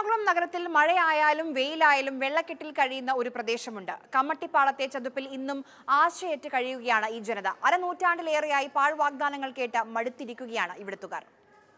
എറണാകുളം നഗരത്തിൽ മഴയായാലും വെയിലായാലും വെള്ളക്കെട്ടിൽ കഴിയുന്ന ഒരു പ്രദേശമുണ്ട് കമ്മട്ടിപ്പാളത്തെ ചതുപ്പിൽ ഇന്നും ആശ്രയേറ്റ് കഴിയുകയാണ് ഈ ജനത അരനൂറ്റാണ്ടിലേറെയായി പാഴ്വാഗ്ദാനങ്ങൾ കേട്ട് മടുത്തിരിക്കുകയാണ് ഇവിടുത്തുകാർ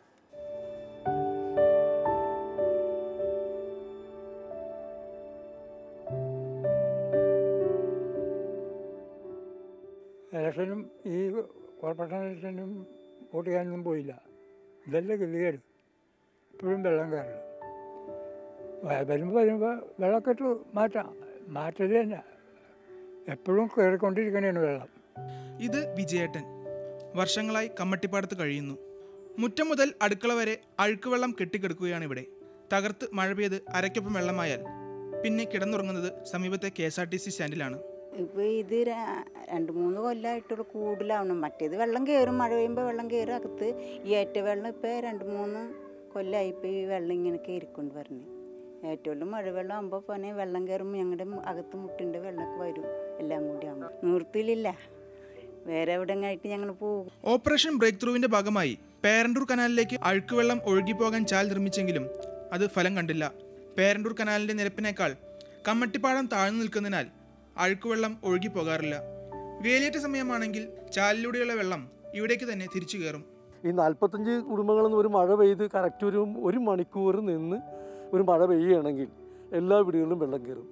ഇലക്ഷനും ഈ കോർപ്പറേഷൻ ഇലക്ഷനും വോട്ട് ചെയ്യാനൊന്നും പോയില്ല ഇതല്ലേ ഗതികേട് ഇപ്പോഴും വെള്ളം കയറില്ല വരുമ്പോൾ വരുമ്പോൾ വെള്ളക്കെട്ട് മാറ്റാം മാറ്റത് തന്നെ എപ്പോഴും കയറിക്കൊണ്ടിരിക്കണേണ് വെള്ളം ഇത് വിജയേട്ടൻ വർഷങ്ങളായി കമ്മട്ടിപ്പാടത്ത് കഴിയുന്നു മുറ്റം മുതൽ അടുക്കള വരെ അഴുക്കുവെള്ളം കെട്ടിക്കിടക്കുകയാണ് ഇവിടെ തകർത്ത് മഴ പെയ്ത് അരയ്ക്കൊപ്പം വെള്ളമായാൽ പിന്നെ കിടന്നുറങ്ങുന്നത് സമീപത്തെ K S R T C സ്റ്റാൻഡിലാണ് ഇപ്പോൾ ഇത് ര- രണ്ട് മൂന്ന് കൊല്ലമായിട്ടുള്ള കൂടുതലാവണം മറ്റേത് വെള്ളം കയറും മഴ പെയ്യുമ്പോൾ വെള്ളം കയറും അകത്ത് ഈ ഏറ്റ വെള്ളം ഇപ്പോൾ രണ്ട് മൂന്ന് കൊല്ലമായി ഇപ്പോൾ ഈ വെള്ളം ഇങ്ങനെ കയറിക്കൊണ്ട് പറഞ്ഞു ഏറ്റവും മഴവെള്ളം ആകുമ്പോൾ പോനെ വെള്ളം കയറുമ്പോൾ ഞങ്ങളുടെ അകത്ത് മുട്ടിൻ്റെ വെള്ളമൊക്കെ വരും എല്ലാം കൂടി ആകുമ്പോൾ നിർത്തിയില്ല വേറെ എവിടെങ്ങായിട്ട് ഞങ്ങൾ പോകും ഓപ്പറേഷൻ ബ്രേക്ക് ത്രൂവിന്റെ ഭാഗമായി പേരണ്ടൂർ കനാലിലേക്ക് അഴുക്കുവെള്ളം ഒഴുകിപ്പോകാൻ ചാൽ നിർമ്മിച്ചെങ്കിലും അത് ഫലം കണ്ടില്ല പേരണ്ടൂർ കനാലിന്റെ നിരപ്പിനേക്കാൾ കമ്മട്ടിപ്പാടം താഴ്ന്നു നിൽക്കുന്നതിനാൽ അഴുക്കുവെള്ളം ഒഴുകിപ്പോകാറില്ല വേലിയേറ്റ സമയമാണെങ്കിൽ ചാലിലൂടെയുള്ള വെള്ളം ഇവിടേക്ക് തന്നെ തിരിച്ചു കയറും ഈ നാൽപ്പത്തഞ്ച് കുടുംബങ്ങളിൽ നിന്ന് ഒരു മഴ പെയ്ത് കറക്റ്റ് ഒരു ഒരു മണിക്കൂർ നിന്ന് ഒരു മഴ പെയ്യുകയാണെങ്കിൽ എല്ലാ വീടുകളിലും വെള്ളം കയറും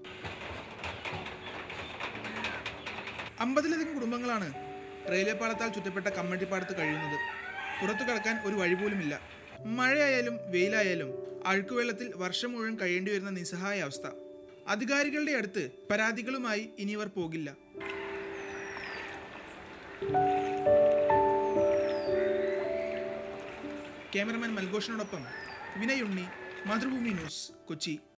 അമ്പതിലധികം കുടുംബങ്ങളാണ് റെയിൽവേ പാളത്താൽ ചുറ്റപ്പെട്ട കമ്മട്ടിപ്പാടത്ത് കഴിയുന്നത് പുറത്തു കടക്കാൻ ഒരു വഴി പോലുമില്ല മഴയായാലും വെയിലായാലും അഴുക്കുവെള്ളത്തിൽ വർഷം മുഴുവൻ കഴിയേണ്ടി വരുന്ന നിസ്സഹായ അവസ്ഥ അധികാരികളുടെ അടുത്ത് പരാതികളുമായി ഇനിയവർ പോകില്ല ക്യാമറമാൻ മൽഘോഷിനോടൊപ്പം വിനയുണ്ണി മാതൃഭൂമി ന്യൂസ് കൊച്ചി